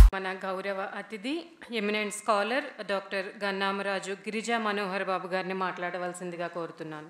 మన గౌరవ అతిథి eminent scholar doctor Gannamaraju Girija Manohar Babu గారిని మాట్లాడవలసిందిగా కోరుతున్నాను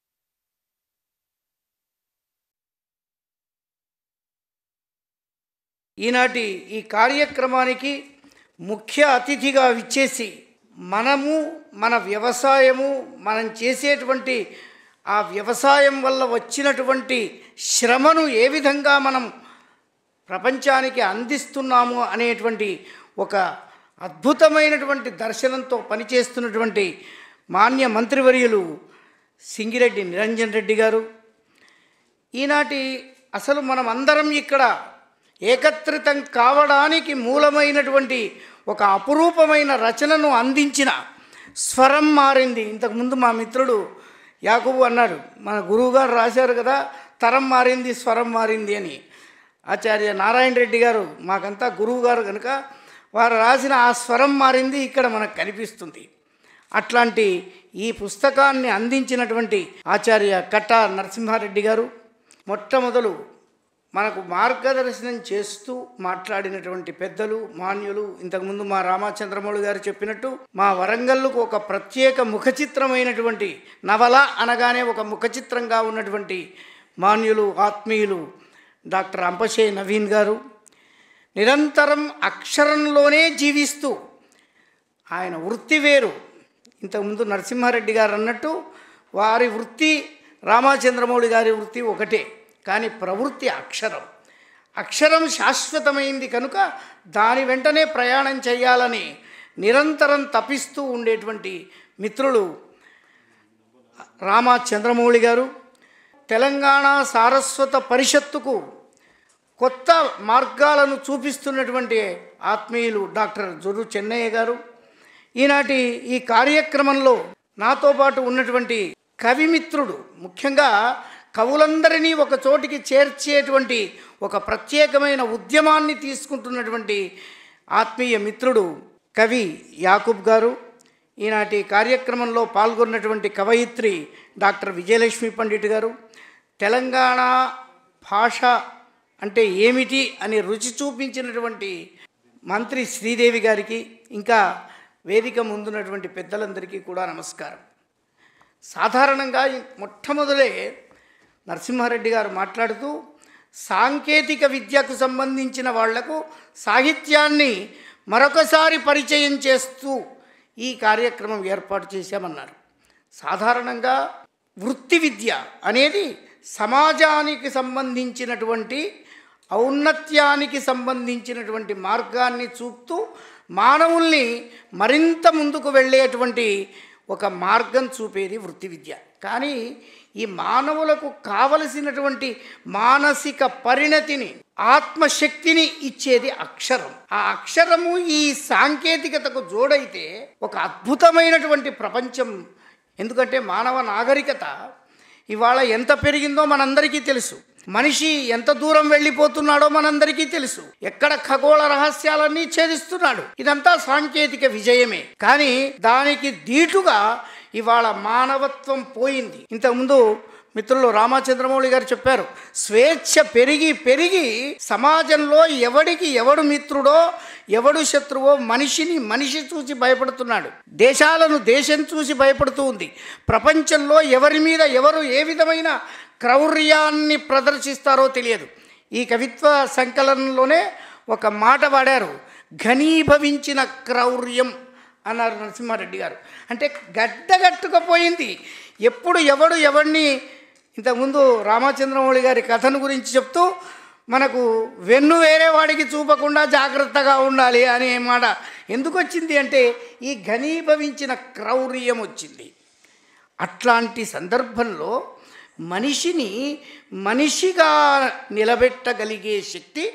ఈనాటి ఈ కార్యక్రమానికి ముఖ్య అతిథిగా విచ్చేసి మనము మన వ్యవసాయము మనం చేసేటువంటి ఆ వ్యవసాయం వల్ల వచ్చినటువంటి శ్రమను ఏ విధంగా మనం ప్రపంచానికి అందిస్తున్నాము అనేటువంటి ఒక అద్భుతమైనటువంటి దర్శనంతో పనిచేస్తున్నటువంటి మాన్య మంత్రివర్యులు సింగిరెడ్డి నిరంజన్ రెడ్డి గారు ఈనాటి అసలు మనం అందరం ఇక్కడ ఏకత్రితం కావడానికి మూలమైనటువంటి ఒక అపురూపమైన రచనను అందించిన స్వరం మారింది ఇంతకుముందు మా మిత్రుడు యాకబు అన్నాడు మన గురువుగారు రాశారు కదా తరం మారింది స్వరం మారింది అని ఆచార్య నారాయణ రెడ్డి గారు మాకంతా గురువు గారు కనుక వారు రాసిన ఆ స్వరం మారింది ఇక్కడ మనకు కనిపిస్తుంది అట్లాంటి ఈ పుస్తకాన్ని అందించినటువంటి ఆచార్య కట్ట నరసింహారెడ్డి గారు మొట్టమొదలు మనకు మార్గదర్శనం చేస్తూ మాట్లాడినటువంటి పెద్దలు మాన్యులు ఇంతకుముందు మా రామచంద్రమౌళి గారు చెప్పినట్టు మా వరంగల్లుకు ఒక ప్రత్యేక ముఖ చిత్రమైనటువంటి నవల అనగానే ఒక ముఖ చిత్రంగా ఉన్నటువంటి మాన్యులు ఆత్మీయులు డాక్టర్ అంపశే నవీన్ గారు నిరంతరం అక్షరంలోనే జీవిస్తూ ఆయన వృత్తి వేరు ఇంతకుముందు నరసింహారెడ్డి గారు అన్నట్టు వారి వృత్తి రామచంద్రమౌళి గారి వృత్తి ఒకటే కానీ ప్రవృత్తి అక్షరం అక్షరం శాశ్వతమైంది కనుక దాని వెంటనే ప్రయాణం చేయాలని నిరంతరం తపిస్తూ ఉండేటువంటి మిత్రులు రామచంద్రమౌళి గారు తెలంగాణ సారస్వత పరిషత్తుకు కొత్త మార్గాలను చూపిస్తున్నటువంటి ఆత్మీయులు డాక్టర్ జొర్రు చెన్నయ్య గారు ఈనాటి ఈ కార్యక్రమంలో నాతో పాటు ఉన్నటువంటి కవిమిత్రుడు ముఖ్యంగా కవులందరినీ ఒక చోటికి చేర్చేటువంటి ఒక ప్రత్యేకమైన ఉద్యమాన్ని తీసుకుంటున్నటువంటి ఆత్మీయ మిత్రుడు కవి యాకూబ్ గారు ఈనాటి కార్యక్రమంలో పాల్గొన్నటువంటి కవయిత్రి డాక్టర్ విజయలక్ష్మి పండిట్ గారు తెలంగాణ భాష అంటే ఏమిటి అని రుచి చూపించినటువంటి మంత్రి శ్రీదేవి గారికి ఇంకా వేదిక ముందున్నటువంటి పెద్దలందరికీ కూడా నమస్కారం సాధారణంగా ఈ మొట్టమొదలే నరసింహారెడ్డి గారు మాట్లాడుతూ సాంకేతిక విద్యకు సంబంధించిన వాళ్లకు సాహిత్యాన్ని మరొకసారి పరిచయం చేస్తూ ఈ కార్యక్రమం ఏర్పాటు చేశామన్నారు సాధారణంగా వృత్తి విద్య అనేది సమాజానికి సంబంధించినటువంటి ఔన్నత్యానికి సంబంధించినటువంటి మార్గాన్ని చూపుతూ మానవుల్ని మరింత ముందుకు వెళ్ళేటువంటి ఒక మార్గం చూపేది వృత్తి విద్య కానీ ఈ మానవులకు కావలసినటువంటి మానసిక పరిణతిని ఆత్మశక్తిని ఇచ్చేది అక్షరం ఆ అక్షరము ఈ సాంకేతికతకు జోడైతే ఒక అద్భుతమైనటువంటి ప్రపంచం ఎందుకంటే మానవ నాగరికత ఇవాళ ఎంత పెరిగిందో మనందరికీ తెలుసు మనిషి ఎంత దూరం వెళ్ళిపోతున్నాడో మనందరికీ తెలుసు ఎక్కడ ఖగోళ రహస్యాలన్నీ ఛేదిస్తున్నాడు ఇదంతా సాంకేతిక విజయమే కానీ దానికి దీటుగా ఇవాళ మానవత్వం పోయింది ఇంతకుముందు మిత్రులు రామచంద్రమౌళి గారు చెప్పారు స్వేచ్ఛ పెరిగి పెరిగి సమాజంలో ఎవడికి ఎవడు మిత్రుడో ఎవడు శత్రువో మనిషిని మనిషి చూసి భయపడుతున్నాడు దేశాలను దేశం చూసి భయపడుతూ ఉంది ప్రపంచంలో ఎవరి మీద ఎవరు ఏ విధమైన క్రౌర్యాన్ని ప్రదర్శిస్తారో తెలియదు ఈ కవిత్వ సంకలనంలోనే ఒక మాట వాడారు ఘనీభవించిన క్రౌర్యం అన్నారు నరసింహారెడ్డి గారు అంటే గడ్డగట్టుకుపోయింది ఎప్పుడు ఎవడు ఎవడిని ఇంతకుముందు రామచంద్రమౌళి గారి కథను గురించి చెప్తూ మనకు వెన్ను వేరే వాడికి చూపకుండా జాగ్రత్తగా ఉండాలి అనే మాట ఎందుకు వచ్చింది అంటే ఈ ఘనీభవించిన క్రౌర్యం వచ్చింది అట్లాంటి సందర్భంలో మనిషిని మనిషిగా నిలబెట్టగలిగే శక్తి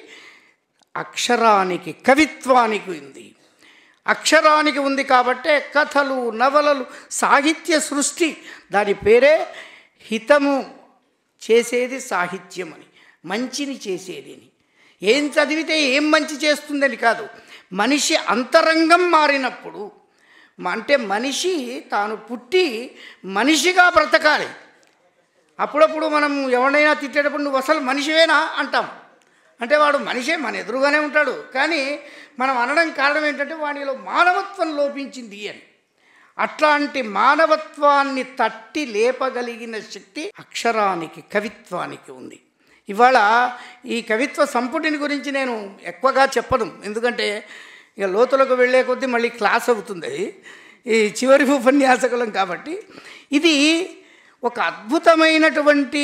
అక్షరానికి కవిత్వానికి ఉంది అక్షరానికి ఉంది కాబట్టే కథలు నవలలు సాహిత్య సృష్టి దాని పేరే హితము చేసేది సాహిత్యం అని మంచిని చేసేది అని ఏం చదివితే ఏం మంచి చేస్తుందని కాదు మనిషి అంతరంగం మారినప్పుడు మ- అంటే మనిషి తాను పుట్టి మనిషిగా బ్రతకాలి అప్పుడప్పుడు మనం ఎవరినైనా తిట్టేటప్పుడు నువ్వు అసలు మనిషివేనా అంటాం అంటే వాడు మనిషే మన ఎదురుగానే ఉంటాడు కానీ మనం అనడం కారణం ఏంటంటే వాడిలో మానవత్వం లోపించింది అని అట్లాంటి మానవత్వాన్ని తట్టి లేపగలిగిన శక్తి అక్షరానికి కవిత్వానికి ఉంది ఇవాళ ఈ కవిత్వ సంపుటిని గురించి నేను ఎక్కువగా చెప్పను ఎందుకంటే ఇక లోతులకు వెళ్ళే కొద్దీ మళ్ళీ క్లాస్ అవుతుంది ఈ చివరి ఉపన్యాసకులం కాబట్టి ఇది ఒక అద్భుతమైనటువంటి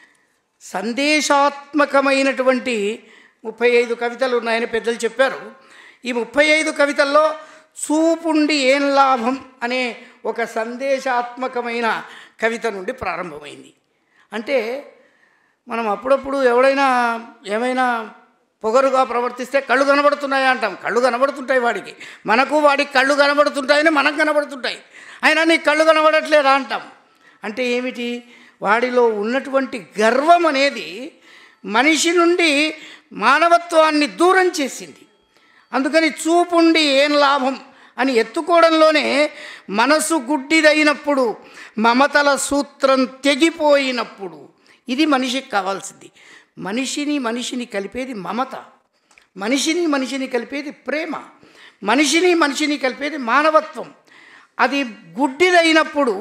సందేశాత్మకమైనటువంటి ముప్పై ఐదు కవితలు ఉన్నాయని పెద్దలు చెప్పారు ఈ ముప్పై ఐదు కవితల్లో చూపుండి ఏం లాభం అనే ఒక సందేశాత్మకమైన కవిత నుండి ప్రారంభమైంది అంటే మనం అప్పుడప్పుడు ఎవడైనా ఏమైనా పొగరుగా ప్రవర్తిస్తే కళ్ళు కనబడుతున్నాయా అంటాం కళ్ళు కనబడుతుంటాయి వాడికి మనకు వాడికి కళ్ళు కనబడుతుంటాయని మనకు కనబడుతుంటాయి అయినా నీకు కళ్ళు కనబడట్లేదా అంటాం అంటే ఏమిటి వాడిలో ఉన్నటువంటి గర్వం అనేది మనిషి నుండి మానవత్వాన్ని దూరం చేసింది అందుకని చూపుండి ఏం లాభం అని ఎత్తుకోవడంలోనే మనసు గుడ్డిదైనప్పుడు మమతల సూత్రం తెగిపోయినప్పుడు ఇది మనిషికి కావాల్సింది మనిషిని మనిషిని కలిపేది మమత మనిషిని మనిషిని కలిపేది ప్రేమ మనిషిని మనిషిని కలిపేది మానవత్వం అది గుడ్డిదైనప్పుడు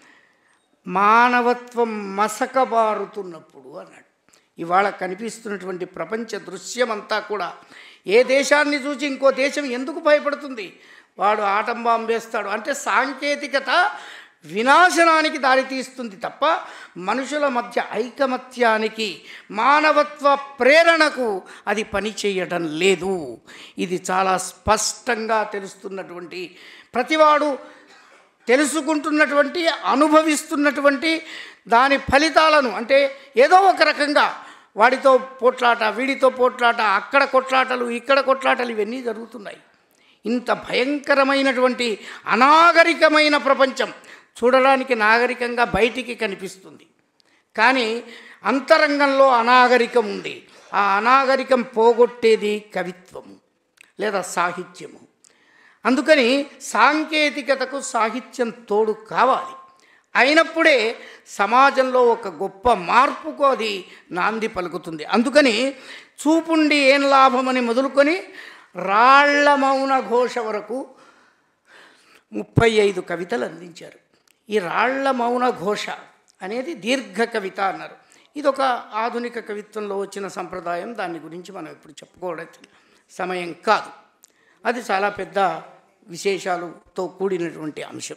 మానవత్వం మసకబారుతున్నప్పుడు అన్నాడు ఇవాళ కనిపిస్తున్నటువంటి ప్రపంచ దృశ్యమంతా కూడా ఏ దేశాన్ని చూసి ఇంకో దేశం ఎందుకు భయపడుతుంది వాడు ఆటం బాంబు వేస్తాడు అంటే సాంకేతికత వినాశనానికి దారితీస్తుంది తప్ప మనుషుల మధ్య ఐకమత్యానికి మానవత్వ ప్రేరణకు అది పని చేయడం లేదు ఇది చాలా స్పష్టంగా తెలుస్తున్నటువంటి ప్రతివాడు తెలుసుకుంటున్నటువంటి అనుభవిస్తున్నటువంటి దాని ఫలితాలను అంటే ఏదో ఒక రకంగా వాడితో పోట్లాట వీడితో పోట్లాట అక్కడ కొట్లాటలు ఇక్కడ కొట్లాటలు ఇవన్నీ జరుగుతున్నాయి ఇంత భయంకరమైనటువంటి అనాగరికమైన ప్రపంచం చూడడానికి నాగరికంగా బయటికి కనిపిస్తుంది కానీ అంతరంగంలో అనాగరికం ఉంది ఆ అనాగరికం పోగొట్టేది కవిత్వము లేదా సాహిత్యము అందుకని సాంకేతికతకు సాహిత్యం తోడు కావాలి అయినప్పుడే సమాజంలో ఒక గొప్ప మార్పుకు అది నాంది పలుకుతుంది అందుకని చూపుండి ఏం లాభమని మొదలుకొని రాళ్ల మౌన ఘోష వరకు ముప్పై ఐదు కవితలు అందించారు ఈ రాళ్ల మౌన ఘోష అనేది దీర్ఘ కవిత అన్నారు ఇది ఒక ఆధునిక కవిత్వంలో వచ్చిన సంప్రదాయం దాని గురించి మనం ఇప్పుడు చెప్పుకోవడం సమయం కాదు అది చాలా పెద్ద విశేషాలతో కూడినటువంటి అంశం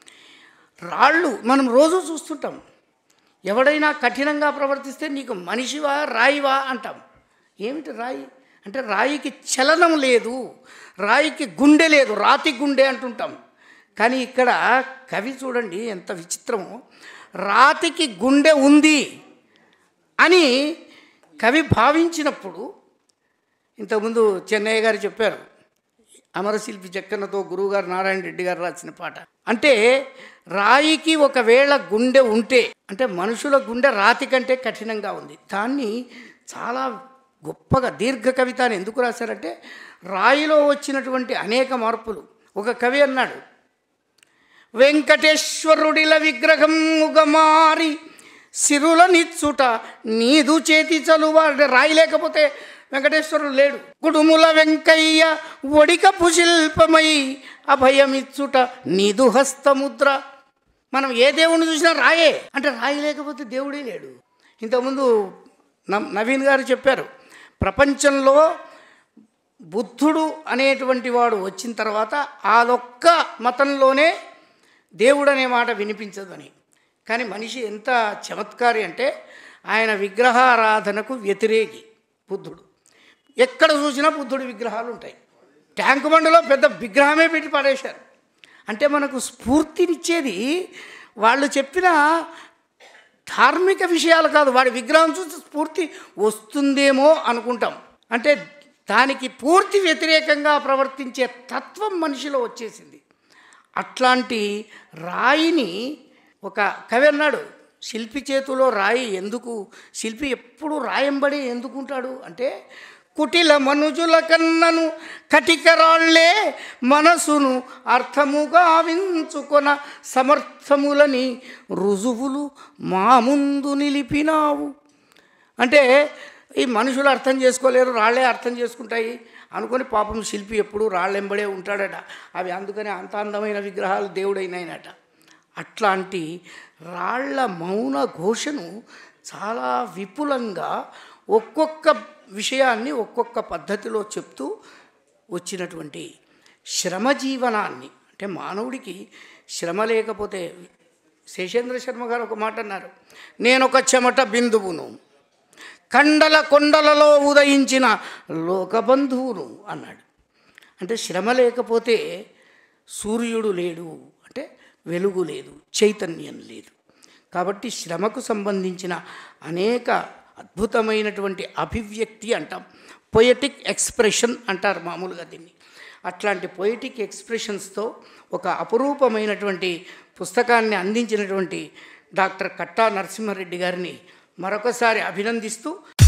రాళ్ళు మనం రోజు చూస్తుంటాం ఎవడైనా కఠినంగా ప్రవర్తిస్తే నీకు మనిషివా రాయివా అంటాం ఏమిటి రాయి అంటే రాయికి చలనం లేదు రాయికి గుండె లేదు రాతి గుండె అంటుంటాం కానీ ఇక్కడ కవి చూడండి ఎంత విచిత్రమో రాతికి గుండె ఉంది అని కవి భావించినప్పుడు ఇంతకుముందు చెన్నయ్య గారు చెప్పారు అమరశిల్పి జక్కన్నతో గురువుగారు నారాయణ రెడ్డి గారు రాసిన పాట అంటే రాయికి ఒకవేళ గుండె ఉంటే అంటే మనుషుల గుండె రాతి కంటే కఠినంగా ఉంది దాన్ని చాలా గొప్పగా దీర్ఘ కవిత అని ఎందుకు రాశారంటే రాయిలో వచ్చినటువంటి అనేక మార్పులు ఒక కవి అన్నాడు వెంకటేశ్వరుడిల విగ్రహం ముగమారి సిరుల నిచ్చుట నీదు చేతి చలువ అంటే రాయి లేకపోతే వెంకటేశ్వరుడు లేడు కుడుముల వెంకయ్య ఒడికపు శిల్పమై అభయమిచ్చుట నీదు హస్తముద్ర మనం ఏ దేవుణ్ణి చూసినా రాయే అంటే రాయి లేకపోతే దేవుడే లేడు ఇంతకుముందు నవ్- నవీన్ గారు చెప్పారు ప్రపంచంలో బుద్ధుడు అనేటువంటి వాడు వచ్చిన తర్వాత అదొక్క మతంలోనే దేవుడు అనే మాట వినిపించదు అని కానీ మనిషి ఎంత చమత్కారి అంటే ఆయన విగ్రహారాధనకు వ్యతిరేకి బుద్ధుడు ఎక్కడ చూసినా బుద్ధుడి విగ్రహాలు ఉంటాయి ట్యాంకు బండలో పెద్ద విగ్రహమే పెట్టి పడేశారు అంటే మనకు స్ఫూర్తినిచ్చేది వాళ్ళు చెప్పిన ధార్మిక విషయాలు కాదు వాడి విగ్రహం చూసి స్ఫూర్తి వస్తుందేమో అనుకుంటాం అంటే దానికి పూర్తి వ్యతిరేకంగా ప్రవర్తించే తత్వం మనిషిలో వచ్చేసింది అట్లాంటి రాయిని ఒక కవి అన్నాడు శిల్పి చేతిలో రాయి ఎందుకు శిల్పి ఎప్పుడు రాయంబడి ఎందుకుంటాడు అంటే కుటిల మనుజుల కన్నను కటికరాళ్లే మనసును అర్థముగా వించుకొన సమర్థములని రుజువులు మా ముందు నిలిపినావు అంటే ఈ మనుషులు అర్థం చేసుకోలేరు రాళ్ళే అర్థం చేసుకుంటాయి అనుకొని పాపం శిల్పి ఎప్పుడు రాళ్ళెంబడే ఉంటాడట అవి అందుకని అంత అందమైన విగ్రహాలు దేవుడైనాయనట అట్లాంటి రాళ్ల మౌన ఘోషను చాలా విపులంగా ఒక్కొక్క విషయాన్ని ఒక్కొక్క పద్ధతిలో చెప్తూ వచ్చినటువంటి శ్రమజీవనాన్ని అంటే మానవుడికి శ్రమ లేకపోతే శేషేంద్ర శర్మ గారు ఒక మాట అన్నారు నేను ఒక చెమట బిందువును కండల కొండలలో ఉదయించిన లోకబంధువును అన్నాడు అంటే శ్రమ లేకపోతే సూర్యుడు లేడు అంటే వెలుగు లేదు చైతన్యం లేదు కాబట్టి శ్రమకు సంబంధించిన అనేక అద్భుతమైనటువంటి అభివ్యక్తి అంటాం పొయటిక్ ఎక్స్ప్రెషన్ అంటారు మామూలుగా దీన్ని అట్లాంటి పొయిటిక్ ఎక్స్ప్రెషన్స్తో ఒక అపురూపమైనటువంటి పుస్తకాన్ని అందించినటువంటి డాక్టర్ కట్టా నరసింహారెడ్డి గారిని మరొకసారి అభినందిస్తూ